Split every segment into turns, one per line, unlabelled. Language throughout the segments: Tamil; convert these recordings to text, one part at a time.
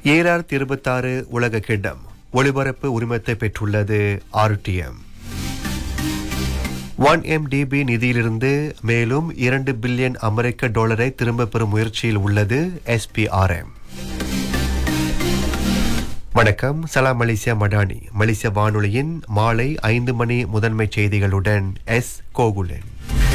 ஏழாயிரத்தி இருபத்தாறு உலக கிண்ணம் ஒளிபரப்பு உரிமத்தை பெற்றுள்ளது ஆர்டிஎம் ஒன் எம்டிபி நிதியிலிருந்து மேலும் இரண்டு பில்லியன் அமெரிக்க டாலரை திரும்பப் பெறும் முயற்சியில் உள்ளது எஸ்பிஆர்எம் வணக்கம் சலாம் மலேசியா மடானி மலேசிய வானொலியின் மாலை ஐந்து மணி முதன்மை செய்திகளுடன் எஸ் கோகுலன்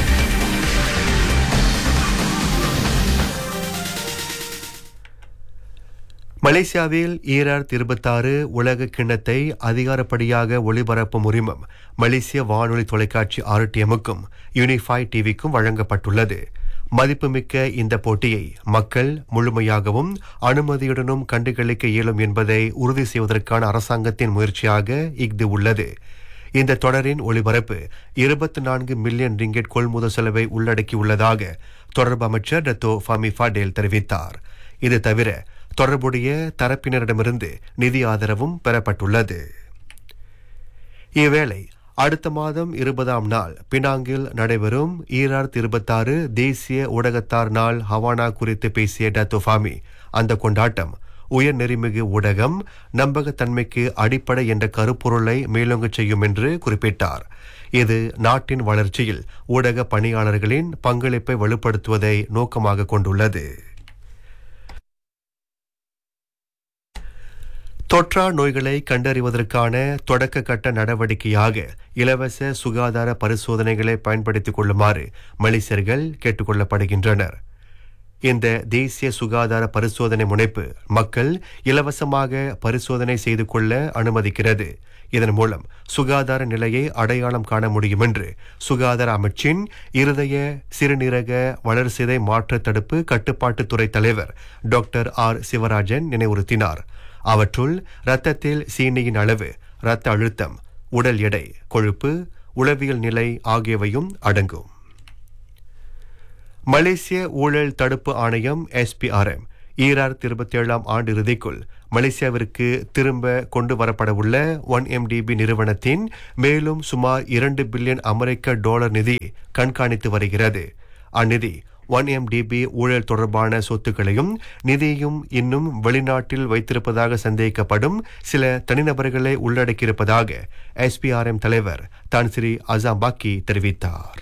மலேசியாவில் ஈராயிரத்தி இருபத்தாறு உலக கிண்ணத்தை அதிகாரப்படியாக ஒளிபரப்பும் உரிமம் மலேசிய வானொலி தொலைக்காட்சி ஆர்டிஎம்முக்கும் யூனிஃபை டிவிக்கும் வழங்கப்பட்டுள்ளது மதிப்புமிக்க இந்த போட்டியை மக்கள் முழுமையாகவும் அனுமதியுடனும் கண்டுகளிக்க இயலும் என்பதை உறுதி செய்வதற்கான அரசாங்கத்தின் முயற்சியாக இஃது உள்ளது இந்த தொடரின் ஒளிபரப்பு இருபத்தி நான்கு மில்லியன் ரிங்கெட் கொள்முதல் செலவை உள்ளடக்கியுள்ளதாக தொடர்பு அமைச்சர் டத்தோ ஃபமி ஃபடேல் தெரிவித்தார் இது தவிர தொடர்புடைய தரப்பினரிடமிருந்து நிதி ஆதரவும் பெறப்பட்டுள்ளது இவ்வேளை அடுத்த மாதம் இருபதாம் நாள் பினாங்கில் நடைபெறும் ஈராயிரத்தி இருபத்தாறு தேசிய ஊடகத்தார் நாள் ஹவானா குறித்து பேசிய டத்தோஃபாமி அந்த கொண்டாட்டம் உயர் நெறிமிகு ஊடகம் நம்பகத்தன்மைக்கு அடிப்படை என்ற கருப்பொருளை மேலோங்கச் செய்யும் என்று குறிப்பிட்டார் இது நாட்டின் வளர்ச்சியில் ஊடக பணியாளர்களின் பங்களிப்பை வலுப்படுத்துவதை நோக்கமாக கொண்டுள்ளது தொற்றா நோய்களை கண்டறிவதற்கான தொடக்க கட்ட நடவடிக்கையாக இலவச சுகாதார பரிசோதனைகளை பயன்படுத்திக் கொள்ளுமாறு மலேசியர்கள் கேட்டுக்கொள்ளப்படுகின்றனர் இந்த தேசிய சுகாதார பரிசோதனை முனைப்பு மக்கள் இலவசமாக பரிசோதனை செய்து கொள்ள அனுமதிக்கிறது இதன் மூலம் சுகாதார நிலையை அடையாளம் காண முடியும் என்று சுகாதார அமைச்சின் இருதய சிறுநீரக வளர்சிதை மாற்ற தடுப்பு கட்டுப்பாட்டுத்துறை தலைவர் டாக்டர் ஆர் சிவராஜன் நினைவுறுத்தினார் அவற்றுள் இரத்தத்தில் சீனியின் அளவு இரத்த அழுத்தம் உடல் எடை கொழுப்பு உளவியல் நிலை ஆகியவையும் அடங்கும் மலேசிய ஊழல் தடுப்பு ஆணையம் எஸ்பிஆர்எம் ஈராயிரத்தி இருபத்தி ஏழாம் ஆண்டு இறுதிக்குள் மலேசியாவிற்கு திரும்ப கொண்டு வரப்படவுள்ள ஒன் எம்டிபி நிறுவனத்தின் மேலும் சுமார் இரண்டு பில்லியன் அமெரிக்க டாலர் நிதி கண்காணித்து வருகிறது அந்நிதி ஒன் எம்டிபி ஊழல் தொடர்பான சொத்துக்களையும் நிதியையும் இன்னும் வெளிநாட்டில் வைத்திருப்பதாக சந்தேகிக்கப்படும் சில தனிநபர்களை உள்ளடக்கியிருப்பதாக எஸ்பிஆர்எம் தலைவர் தான் ஸ்ரீ அசாம்பாக்கி தெரிவித்தார்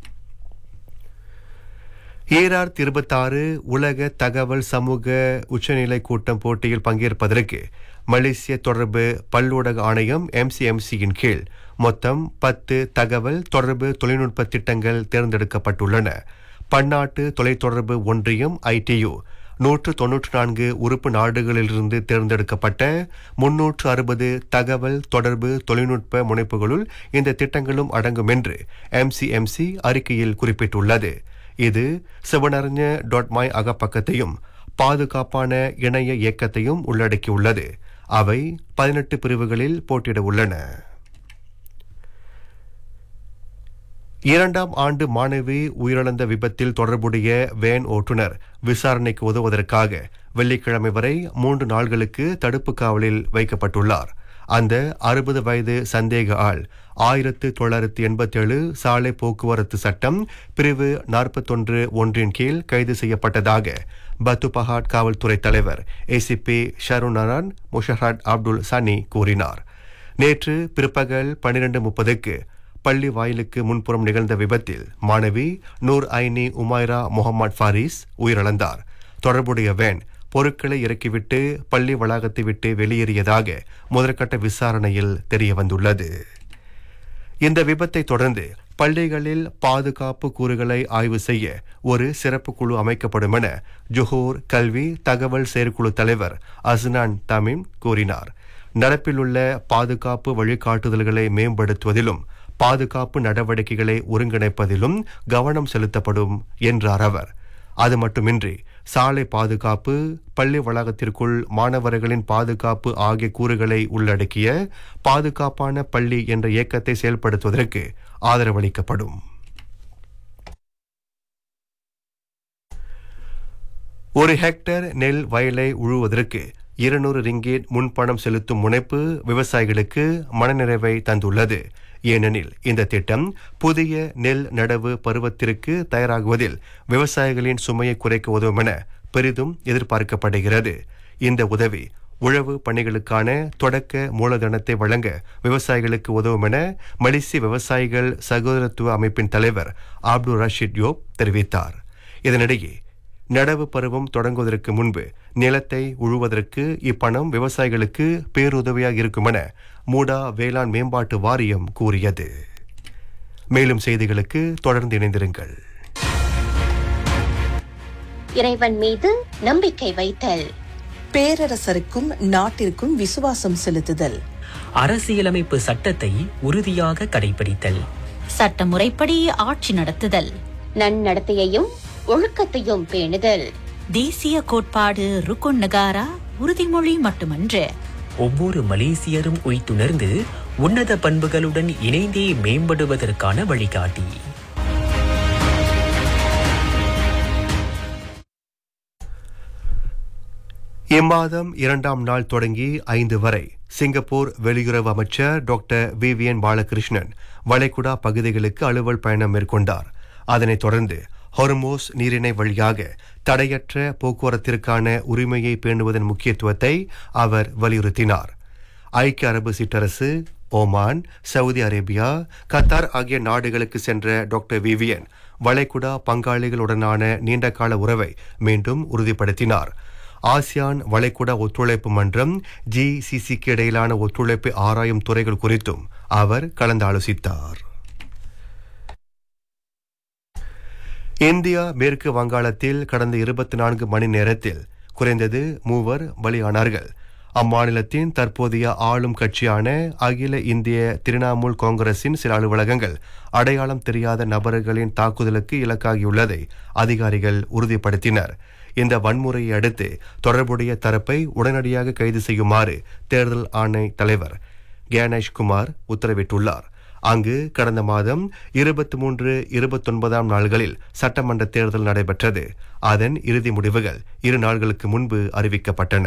ஈராயிரத்தி இருபத்தாறு உலக தகவல் சமூக உச்சநிலை கூட்டம் போட்டியில் பங்கேற்பதற்கு மலேசிய தொடர்பு பல்லூடக ஆணையம் எம்சிஎம்சியின் கீழ் மொத்தம் பத்து தகவல் தொடர்பு தொழில்நுட்ப திட்டங்கள் தேர்ந்தெடுக்கப்பட்டுள்ளன பன்னாட்டு தொலைத்தொடர்பு ஒன்றியம் ஐடியு நூற்று தொன்னூற்று நான்கு உறுப்பு நாடுகளிலிருந்து தேர்ந்தெடுக்கப்பட்ட முன்னூற்று அறுபது தகவல் தொடர்பு தொழில்நுட்ப முனைப்புகளுள் இந்த திட்டங்களும் அடங்கும் என்று எம்சிஎம்சி அறிக்கையில் குறிப்பிட்டுள்ளது இது சிவனறிஞ டாட் மை அகப்பக்கத்தையும் பாதுகாப்பான இணைய இயக்கத்தையும் உள்ளடக்கியுள்ளது அவை பதினெட்டு பிரிவுகளில் போட்டியிட உள்ளன இரண்டாம் ஆண்டு மாணவி உயிரிழந்த விபத்தில் தொடர்புடைய வேன் ஓட்டுநர் விசாரணைக்கு உதவுவதற்காக வெள்ளிக்கிழமை வரை மூன்று நாள்களுக்கு தடுப்பு காவலில் வைக்கப்பட்டுள்ளார் அந்த அறுபது வயது சந்தேக ஆள் ஆயிரத்து தொள்ளாயிரத்து எண்பத்தி ஏழு சாலை போக்குவரத்து சட்டம் பிரிவு நாற்பத்தொன்று ஒன்றின் கீழ் கைது செய்யப்பட்டதாக பத்துபஹாட் காவல்துறை தலைவர் ஏசிபி ஷருனரான் முஷஹாட் அப்துல் சனி கூறினார் நேற்று பிற்பகல் பன்னிரண்டு முப்பதுக்கு பள்ளி வாயிலுக்கு முன்புறம் நிகழ்ந்த விபத்தில் மாணவி நூர் ஐனி உமைரா முகமது ஃபாரிஸ் உயிரிழந்தார் தொடர்புடைய வேன் பொருட்களை இறக்கிவிட்டு பள்ளி வளாகத்தை விட்டு வெளியேறியதாக முதற்கட்ட விசாரணையில் தெரிய வந்துள்ளது இந்த விபத்தை தொடர்ந்து பள்ளிகளில் பாதுகாப்பு கூறுகளை ஆய்வு செய்ய ஒரு சிறப்பு குழு அமைக்கப்படும் என ஜொஹூர் கல்வி தகவல் செயற்குழு தலைவர் அஸ்னான் தமிம் கூறினார் நடப்பிலுள்ள பாதுகாப்பு வழிகாட்டுதல்களை மேம்படுத்துவதிலும் பாதுகாப்பு நடவடிக்கைகளை ஒருங்கிணைப்பதிலும் கவனம் செலுத்தப்படும் என்றார் அவர் அது மட்டுமின்றி சாலை பாதுகாப்பு பள்ளி வளாகத்திற்குள் மாணவர்களின் பாதுகாப்பு ஆகிய கூறுகளை உள்ளடக்கிய பாதுகாப்பான பள்ளி என்ற இயக்கத்தை செயல்படுத்துவதற்கு ஆதரவளிக்கப்படும் ஒரு ஹெக்டேர் நெல் வயலை உழுவதற்கு இருநூறு ரிங்கேட் முன்பணம் செலுத்தும் முனைப்பு விவசாயிகளுக்கு மனநிறைவை தந்துள்ளது ஏனெனில் இந்த திட்டம் புதிய நெல் நடவு பருவத்திற்கு தயாராகுவதில் விவசாயிகளின் சுமையை குறைக்க உதவும் என பெரிதும் எதிர்பார்க்கப்படுகிறது இந்த உதவி உழவு பணிகளுக்கான தொடக்க மூலதனத்தை வழங்க விவசாயிகளுக்கு உதவும் என மலேசிய விவசாயிகள் சகோதரத்துவ அமைப்பின் தலைவர் அப்துல் ரஷீத் யோப் தெரிவித்தார் இதனிடையே நடவு பருவம் தொடங்குவதற்கு முன்பு நிலத்தை உழுவதற்கு இப்பணம் விவசாயிகளுக்கு பேருதவியாக இருக்கும் என மூடா வேளாண் மேம்பாட்டு வாரியம் கூறியது மேலும் செய்திகளுக்கு தொடர்ந்து இணைந்திருங்கள்
இறைவன் மீது நம்பிக்கை வைத்தல்
பேரரசருக்கும் நாட்டிற்கும் விசுவாசம் செலுத்துதல்
அரசியலமைப்பு சட்டத்தை உறுதியாக கடைபிடித்தல்
சட்ட முறைப்படி ஆட்சி நடத்துதல்
நன்னடத்தையையும் ஒழுக்கத்தையும் பேணுதல்
தேசிய கோட்பாடு ருக்குன் நகாரா உறுதிமொழி மட்டுமன்று
ஒவ்வொரு மலேசியரும் உய்த்துணர்ந்து உன்னத பண்புகளுடன் இணைந்தே மேம்படுவதற்கான வழிகாட்டி
இம்மாதம் இரண்டாம் நாள் தொடங்கி ஐந்து வரை சிங்கப்பூர் வெளியுறவு அமைச்சர் டாக்டர் விவிஎன் பாலகிருஷ்ணன் வளைகுடா பகுதிகளுக்கு அலுவல் பயணம் மேற்கொண்டார் அதனைத் தொடர்ந்து ஹொர்மோஸ் நீரிணை வழியாக தடையற்ற போக்குவரத்திற்கான உரிமையை பேணுவதன் முக்கியத்துவத்தை அவர் வலியுறுத்தினார் ஐக்கிய அரபு சிற்றரசு ஓமான் சவுதி அரேபியா கத்தார் ஆகிய நாடுகளுக்கு சென்ற டாக்டர் விவியன் வளைகுடா பங்காளிகளுடனான நீண்டகால உறவை மீண்டும் உறுதிப்படுத்தினார் ஆசியான் வளைகுடா ஒத்துழைப்பு மன்றம் ஜிசிசிக்கு இடையிலான ஒத்துழைப்பை ஆராயும் துறைகள் குறித்தும் அவர் கலந்தாலோசித்தார் இந்தியா மேற்கு வங்காளத்தில் கடந்த இருபத்தி நான்கு மணி நேரத்தில் குறைந்தது மூவர் பலியானார்கள் அம்மாநிலத்தின் தற்போதைய ஆளும் கட்சியான அகில இந்திய திரிணாமுல் காங்கிரசின் சில அலுவலகங்கள் அடையாளம் தெரியாத நபர்களின் தாக்குதலுக்கு இலக்காகியுள்ளதை அதிகாரிகள் உறுதிப்படுத்தினர் இந்த வன்முறையை அடுத்து தொடர்புடைய தரப்பை உடனடியாக கைது செய்யுமாறு தேர்தல் ஆணை தலைவர் கேனேஷ் குமார் உத்தரவிட்டுள்ளார் அங்கு கடந்த மாதம் இருபத்தி மூன்று இருபத்தொன்பதாம் நாள்களில் சட்டமன்ற தேர்தல் நடைபெற்றது அதன் இறுதி முடிவுகள் இரு நாள்களுக்கு முன்பு அறிவிக்கப்பட்டன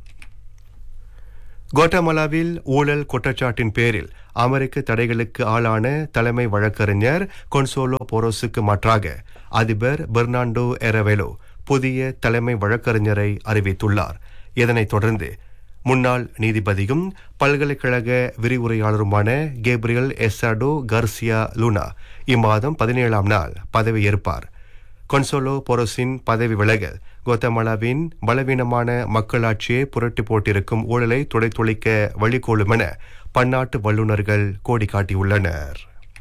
கோட்டமலாவில் ஊழல் குற்றச்சாட்டின் பேரில் அமெரிக்க தடைகளுக்கு ஆளான தலைமை வழக்கறிஞர் கொன்சோலோ போரோஸுக்கு மாற்றாக அதிபர் பெர்னாண்டோ எரவேலோ புதிய தலைமை வழக்கறிஞரை அறிவித்துள்ளார் இதனைத் தொடர்ந்து முன்னாள் நீதிபதியும் பல்கலைக்கழக விரிவுரையாளருமான கேப்ரியல் எஸ்ஸாடோ கர்சியா லூனா இம்மாதம் பதினேழாம் நாள் பதவியேற்பார் கொன்சோலோ பொரோசின் பதவி விலகல் கோத்தமலாவின் பலவீனமான மக்களாட்சியை புரட்டி போட்டிருக்கும் ஊழலை துடைத்துளிக்க வழிகோலும் என பன்னாட்டு வல்லுநர்கள் கோடி காட்டியுள்ளனர்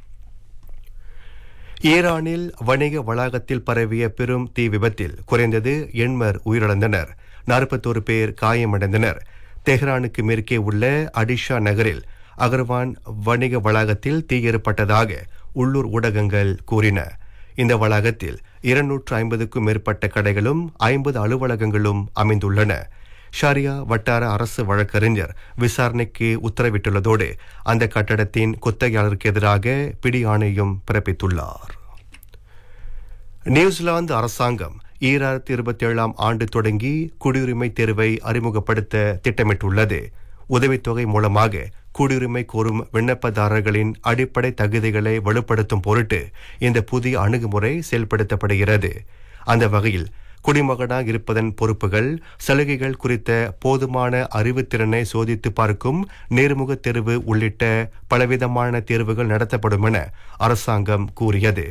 ஈரானில் வணிக வளாகத்தில் பரவிய பெரும் தீ விபத்தில் குறைந்தது எண்மர் உயிரிழந்தனர் நாற்பத்தோரு பேர் காயமடைந்தனர் தெஹ்ரானுக்கு மேற்கே உள்ள அடிஷா நகரில் அகர்வான் வணிக வளாகத்தில் தீ ஏற்பட்டதாக உள்ளூர் ஊடகங்கள் கூறின இந்த வளாகத்தில் இருநூற்று ஐம்பதுக்கும் மேற்பட்ட கடைகளும் ஐம்பது அலுவலகங்களும் அமைந்துள்ளன ஷாரியா வட்டார அரசு வழக்கறிஞர் விசாரணைக்கு உத்தரவிட்டுள்ளதோடு அந்த கட்டடத்தின் குத்தகையாளருக்கு எதிராக பிடி ஆணையும் பிறப்பித்துள்ளார் நியூசிலாந்து அரசாங்கம் ஈராயிரத்தி இருபத்தி ஏழாம் ஆண்டு தொடங்கி குடியுரிமை தேர்வை அறிமுகப்படுத்த திட்டமிட்டுள்ளது உதவித்தொகை மூலமாக குடியுரிமை கோரும் விண்ணப்பதாரர்களின் அடிப்படை தகுதிகளை வலுப்படுத்தும் பொருட்டு இந்த புதிய அணுகுமுறை செயல்படுத்தப்படுகிறது அந்த வகையில் குடிமகனாக இருப்பதன் பொறுப்புகள் சலுகைகள் குறித்த போதுமான அறிவுத்திறனை சோதித்து பார்க்கும் நேர்முக தேர்வு உள்ளிட்ட பலவிதமான தேர்வுகள் நடத்தப்படும் என அரசாங்கம் கூறியது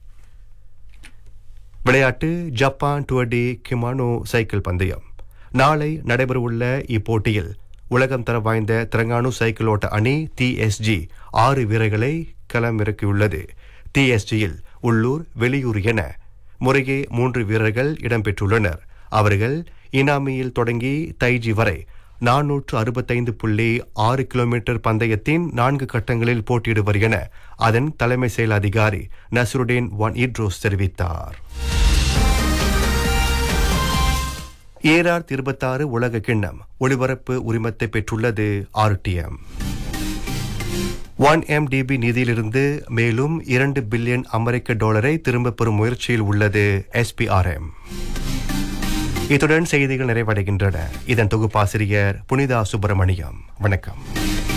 விளையாட்டு ஜப்பான் டுவர்டி கிமானோ சைக்கிள் பந்தயம் நாளை நடைபெறவுள்ள இப்போட்டியில் உலகம் தர வாய்ந்த திரங்கானு சைக்கிள் ஓட்ட அணி டிஎஸ்ஜி ஆறு வீரர்களை களமிறக்கியுள்ளது டிஎஸ்ஜியில் உள்ளூர் வெளியூர் என முறையே மூன்று வீரர்கள் இடம்பெற்றுள்ளனர் அவர்கள் இனாமியில் தொடங்கி தைஜி வரை நானூற்று அறுபத்தைந்து புள்ளி ஆறு கிலோமீட்டர் பந்தயத்தின் நான்கு கட்டங்களில் போட்டியிடுவர் என அதன் தலைமை செயல் அதிகாரி நசருடீன் ஒன் இட்ரோஸ் தெரிவித்தார் ஏஆர் இருபத்தாறு உலக கிண்ணம் ஒளிபரப்பு உரிமத்தை பெற்றுள்ளது ஆர்டிஎம் ஒன் எம்டிபி நிதியிலிருந்து மேலும் இரண்டு பில்லியன் அமெரிக்க டாலரை திரும்பப் பெறும் முயற்சியில் உள்ளது எஸ்பிஆர்எம் இத்துடன் செய்திகள் நிறைவடைகின்றன இதன் தொகுப்பாசிரியர் புனிதா சுப்பிரமணியம் வணக்கம்